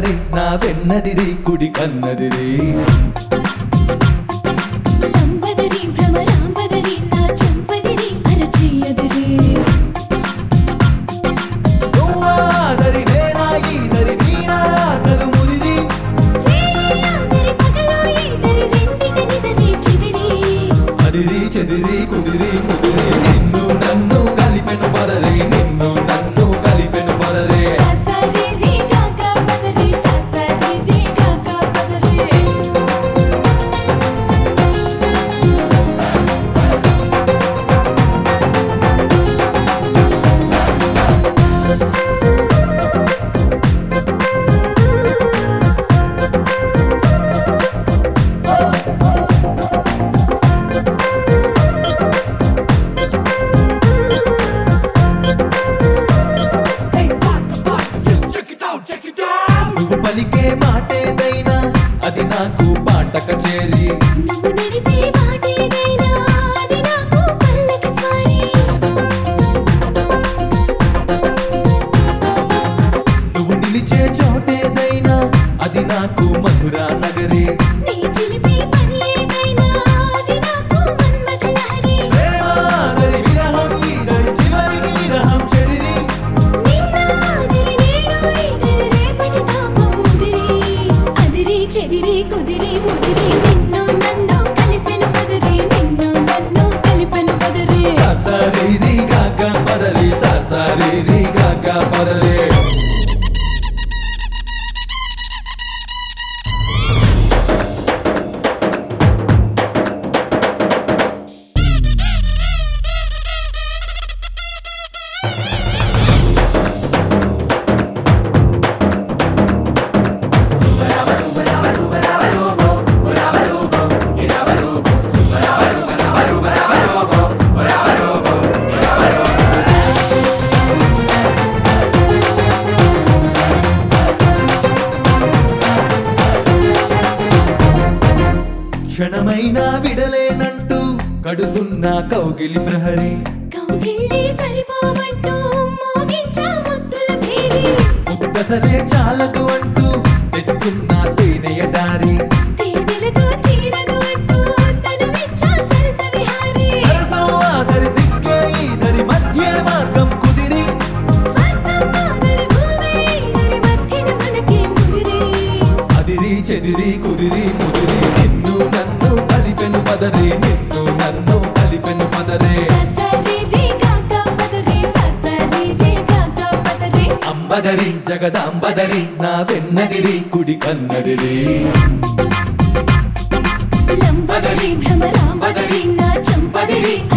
అంబదరి నా వెన్నదిరి కుడి కన్నదిరి లంబదరి భ్రమరాంబదరి నా చంపదిరి అరచేయదిరి నువ్వాదరి నేనా ఈదరి నీనా అసలు ముదిరి రేయాదరి పగలో ఈదరి రెండిటనిదరి చెదిరి అదిరి చెదిరి కుదిరి ముదిరి నిన్ను నన్ను కలిపెను పదరి నిన్ను నన్ను కలిపెను పదరే ససరి రి గగ పదరి ససరి రి గగ పదరి నువ్వు పలికే మాటేదైనా అది నాకు పాట కచేరి నువ్వు నడిపే మాటేదైనా అది నాకు పల్లక స్వారీ నువ్వు నిలిచే చోటేదైనా అది నాకు మధుర నగరి నీ చిలిపే పని ఏదైనా అది నాకు మన్మథ లహరి ప్రేమాదరి విరహం ఈదరి చివరికి విరహం చెదిరి నిన్నాదిరి నేడు ఇదిరి రేపటి తాపం ముదిరి అదిరి చెదిరి కుదిరి ముదిరి నిన్ను నన్ను కలిపెను పదరి నిన్ను నన్ను కలిపెను పదరి ససరి గగ పదరి ససరి గగ పదరే క్షణమైనా విడలేనంటూ కడుతున్న కౌగిలి ప్రహరి కౌగిళ్ళి సరిపోమంటూ మోగించా ముద్దుల భేరి ముక్కసలే చాలదు అంటూ తెస్తున్న తేనెయ దారి తేనెలతో తీరదు అంటూ తను మెచ్చా సరస విహారి సరసం ఆదరి సిక్కే ఈదరి మధ్య మార్గం కుదిరి స్వర్గం ఆదరి భూమి ఇదరి మధ్యన మనకే ముదిరి అదిరి చెదిరి కుదిరి ముదిరి నిన్ను నన్ను కలిపెను పదరి నిన్ను నన్ను కలిపెను పదరే ససరి రి గగ పదరి ససరి రి గగ పదరి అంబదరి జగదాంబదరి నా వెన్నదిరి కుడి కన్నదిరి లంబదరి భ్రమరాంబదరి నా చంపదరి